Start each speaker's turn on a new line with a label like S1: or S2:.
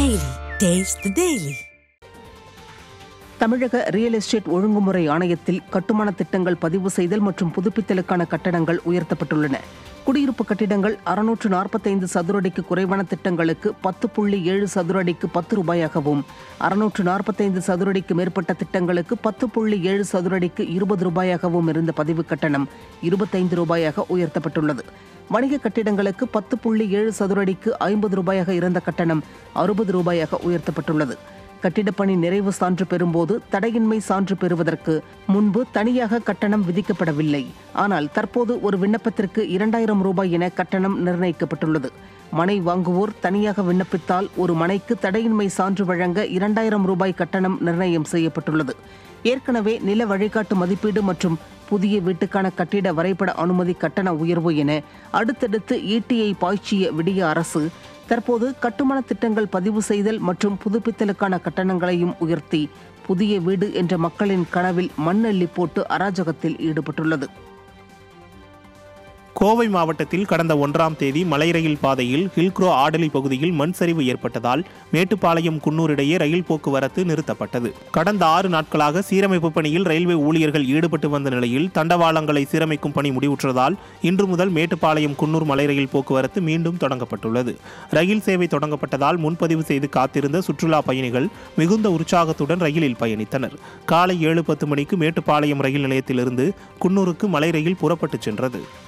S1: Daily. Taste the Daily.
S2: தமிழக real estate ஒழுங்குமுறை ஆணையத்தில் கட்டுமான திட்டங்கள் பதிவு செய்தல் மற்றும் புதுப்பித்தலுக்கான கட்டணங்கள் உயர்த்தப்பட்டுள்ளன குடியிருப்பு கட்டிடங்கள் அறுநூற்று நாற்பத்தைந்து சதுரடிக்கு குறைவான திட்டங்களுக்கு பத்து புள்ளி ஏழு சதுரடிக்கு பத்து ரூபாயாகவும் அறுநூற்று நாற்பத்தைந்து சதுரடிக்கு மேற்பட்ட திட்டங்களுக்கு பத்து புள்ளி ஏழு சதுரடிக்கு இருபது ரூபாயாகவும் இருந்த பதிவு கட்டணம் இருபத்தைந்து ரூபாயாக உயர்த்தப்பட்டுள்ளது வணிக கட்டிடங்களுக்கு பத்து புள்ளி ஏழு சதுரடிக்கு ஐம்பது ரூபாயாக இருந்த கட்டணம் அறுபது ரூபாயாக உயர்த்தப்பட்டுள்ளது கட்டிடப்பணி நிறைவு சான்று பெறும்போது தடையின்மை சான்று பெறுவதற்கு முன்பு தனியாக கட்டணம் விதிக்கப்படவில்லை ஆனால் தற்போது ஒரு விண்ணப்பத்திற்கு இரண்டாயிரம் ரூபாய் என கட்டணம் நிர்ணயிக்கப்பட்டுள்ளது மனை வாங்குவோர் தனியாக விண்ணப்பித்தால் ஒரு மனைக்கு தடையின்மை சான்று வழங்க இரண்டாயிரம் ரூபாய் கட்டணம் நிர்ணயம் செய்யப்பட்டுள்ளது ஏற்கனவே நில வழிகாட்டு மதிப்பீடு மற்றும் புதிய வீட்டுக்கான கட்டிட வரைபட அனுமதி கட்டண உயர்வு என அடுத்தடுத்து ஈட்டியை பாய்ச்சிய விடிய அரசு தற்போது கட்டுமான திட்டங்கள் பதிவு செய்தல் மற்றும் புதுப்பித்தலுக்கான கட்டணங்களையும் உயர்த்தி புதிய வீடு என்ற மக்களின் கனவில் மண்ணெள்ளி போட்டு அராஜகத்தில் ஈடுபட்டுள்ளது
S3: கோவை மாவட்டத்தில் கடந்த ஒன்றாம் தேதி மலை ரயில் பாதையில் ஹில்க்ரோ ஆடலி பகுதியில் மண் சரிவு ஏற்பட்டதால் மேட்டுப்பாளையம் குன்னூர் இடையே ரயில் போக்குவரத்து நிறுத்தப்பட்டது கடந்த ஆறு நாட்களாக சீரமைப்பு பணியில் ரயில்வே ஊழியர்கள் ஈடுபட்டு வந்த நிலையில் தண்டவாளங்களை சீரமைக்கும் பணி முடிவுற்றதால் இன்று முதல் மேட்டுப்பாளையம் குன்னூர் மலை ரயில் போக்குவரத்து மீண்டும் தொடங்கப்பட்டுள்ளது ரயில் சேவை தொடங்கப்பட்டதால் முன்பதிவு செய்து காத்திருந்த சுற்றுலா பயணிகள் மிகுந்த உற்சாகத்துடன் ரயிலில் பயணித்தனர் காலை ஏழு பத்து மணிக்கு மேட்டுப்பாளையம் ரயில் நிலையத்திலிருந்து குன்னூருக்கு மலை ரயில் புறப்பட்டுச் சென்றது